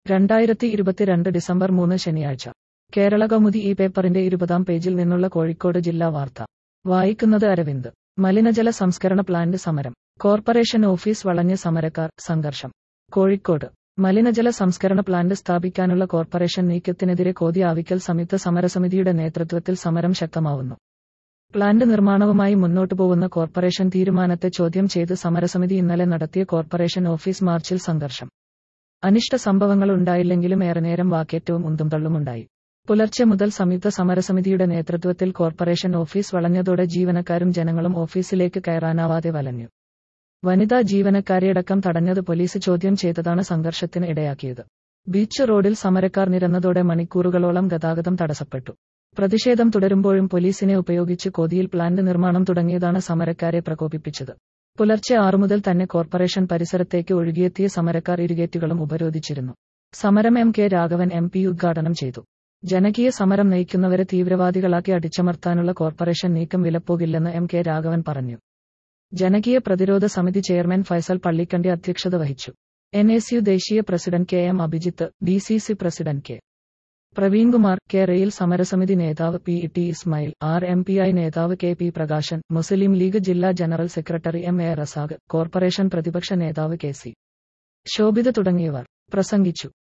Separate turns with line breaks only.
രണ്ടായിരത്തി ഇരുപത്തിരണ്ട് ഡിസംബർ മൂന്ന് ശനിയാഴ്ച കേരള കൗമുദി ഈ പേപ്പറിന്റെ ഇരുപതാം പേജിൽ നിന്നുള്ള കോഴിക്കോട് ജില്ലാ വാർത്ത വായിക്കുന്നത് അരവിന്ദ് മലിനജല സംസ്കരണ പ്ലാന്റ് സമരം കോർപ്പറേഷൻ ഓഫീസ് വളഞ്ഞ് സമരക്കാർ സംഘർഷം കോഴിക്കോട് മലിനജല സംസ്കരണ പ്ലാന്റ് സ്ഥാപിക്കാനുള്ള കോർപ്പറേഷൻ നീക്കത്തിനെതിരെ കോതി ആവിക്കൽ സംയുക്ത സമരസമിതിയുടെ നേതൃത്വത്തിൽ സമരം ശക്തമാവുന്നു പ്ലാന്റ് നിർമ്മാണവുമായി മുന്നോട്ടു പോകുന്ന കോർപ്പറേഷൻ തീരുമാനത്തെ ചോദ്യം ചെയ്ത് സമരസമിതി ഇന്നലെ നടത്തിയ കോർപ്പറേഷൻ ഓഫീസ് മാർച്ചിൽ സംഘർഷം അനിഷ്ട സംഭവങ്ങൾ ഉണ്ടായില്ലെങ്കിലും ഏറെ നേരം വാക്കേറ്റവും ഉന്തും തള്ളുമുണ്ടായി പുലർച്ചെ മുതൽ സംയുക്ത സമരസമിതിയുടെ നേതൃത്വത്തിൽ കോർപ്പറേഷൻ ഓഫീസ് വളഞ്ഞതോടെ ജീവനക്കാരും ജനങ്ങളും ഓഫീസിലേക്ക് കയറാനാവാതെ വലഞ്ഞു വനിതാ ജീവനക്കാരെയടക്കം തടഞ്ഞത് പോലീസ് ചോദ്യം ചെയ്തതാണ് സംഘർഷത്തിന് ഇടയാക്കിയത് ബീച്ച് റോഡിൽ സമരക്കാർ നിരന്നതോടെ മണിക്കൂറുകളോളം ഗതാഗതം തടസ്സപ്പെട്ടു പ്രതിഷേധം തുടരുമ്പോഴും പോലീസിനെ ഉപയോഗിച്ച് കൊതിയിൽ പ്ലാന്റ് നിർമ്മാണം തുടങ്ങിയതാണ് സമരക്കാരെ പ്രകോപിപ്പിച്ചത് പുലർച്ചെ ആറു മുതൽ തന്നെ കോർപ്പറേഷൻ പരിസരത്തേക്ക് ഒഴുകിയെത്തിയ സമരക്കാർ ഇരുകേറ്റുകളും ഉപരോധിച്ചിരുന്നു സമരം M K Raghavan M P ഉദ്ഘാടനം ചെയ്തു ജനകീയ സമരം നയിക്കുന്നവരെ തീവ്രവാദികളാക്കി അടിച്ചമർത്താനുള്ള കോർപ്പറേഷൻ നീക്കം വിലപ്പോകില്ലെന്ന് എം കെ രാഘവൻ പറഞ്ഞു ജനകീയ പ്രതിരോധ സമിതി ചെയർമാൻ ഫൈസൽ പള്ളിക്കണ്ടി അധ്യക്ഷത വഹിച്ചു എൻ എസ് യു ദേശീയ president K M Abhijith D C C president K Praveenkumar K rail സമരസമിതി നേതാവ് P T Ismail R M P I നേതാവ് കെ പി പ്രകാശൻ മുസ്ലിം ലീഗ് ജില്ലാ general secretary M A Razak corporation പ്രതിപക്ഷ നേതാവ് കെ സി ശോഭിത തുടങ്ങിയവർ പ്രസംഗിച്ചു